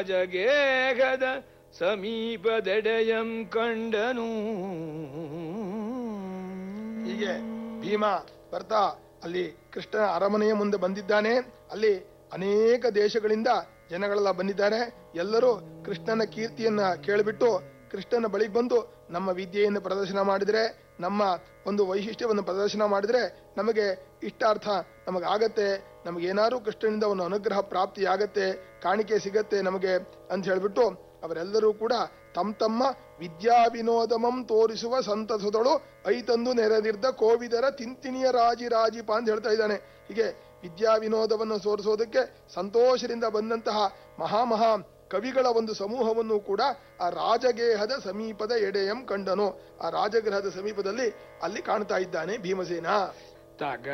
ರಾಜಗೇಹದ ಸಮೀಪದೆಡೆಯಂ ಕಂಡನು ಹೀಗೆ ಭೀಮ ಬರ್ತಾ ಅಲ್ಲಿ ಕೃಷ್ಣನ ಅರಮನೆಯ ಮುಂದೆ ಬಂದಿದ್ದಾನೆ ಅಲ್ಲಿ ಅನೇಕ ದೇಶಗಳಿಂದ ಜನಗಳೆಲ್ಲ ಬಂದಿದ್ದಾರೆ ಎಲ್ಲರೂ ಕೃಷ್ಣನ ಕೀರ್ತಿಯನ್ನ ಕೇಳಿಬಿಟ್ಟು ಕೃಷ್ಣನ ಬಳಿಗೆ ಬಂದು ನಮ್ಮ ವಿದ್ಯೆಯನ್ನು ಪ್ರದರ್ಶನ ಮಾಡಿದ್ರೆ ನಮ್ಮ ಒಂದು ವೈಶಿಷ್ಟ್ಯವನ್ನು ಪ್ರದರ್ಶನ ಮಾಡಿದ್ರೆ ನಮಗೆ ಇಷ್ಟಾರ್ಥ ನಮಗೆ ಆಗತ್ತೆ ನಮಗೇನಾದ್ರೂ ಕೃಷ್ಣನಿಂದ ಒಂದು ಅನುಗ್ರಹ ಪ್ರಾಪ್ತಿ ಆಗತ್ತೆ ಕಾಣಿಕೆ ಸಿಗತ್ತೆ ನಮಗೆ ಅಂತ ಹೇಳ್ಬಿಟ್ಟು ಅವರೆಲ್ಲರೂ ಕೂಡ ತಮ್ಮ ತಮ್ಮ ವಿದ್ಯಾ ವಿನೋದಮಂ ತೋರಿಸುವ ಸಂತಸದಳು ಐತಂದು ನೆರೆದಿರ್ದ ಕೋವಿದರ ತಿಂತಿಣಿಯ ರಾಜಿ ರಾಜಿಪ ಅಂತ ಹೇಳ್ತಾ ಇದ್ದಾನೆ ಹೀಗೆ ವಿದ್ಯಾ ವಿನೋದವನ್ನು ತೋರಿಸೋದಕ್ಕೆ ಸಂತೋಷದಿಂದ ಬಂದಂತಹ ಮಹಾ ಮಹಾ ಕವಿಗಳ ಒಂದು ಸಮೂಹವನ್ನು ಕೂಡ ಆ ರಾಜಗೇಹದ ಸಮೀಪದ ಎಡೆಯಂ ಕಂಡನು ಆ ರಾಜಗೃಹದ ಸಮೀಪದಲ್ಲಿ ಅಲ್ಲಿ ಕಾಣ್ತಾ ಇದ್ದಾನೆ ಭೀಮಸೇನ ತಗ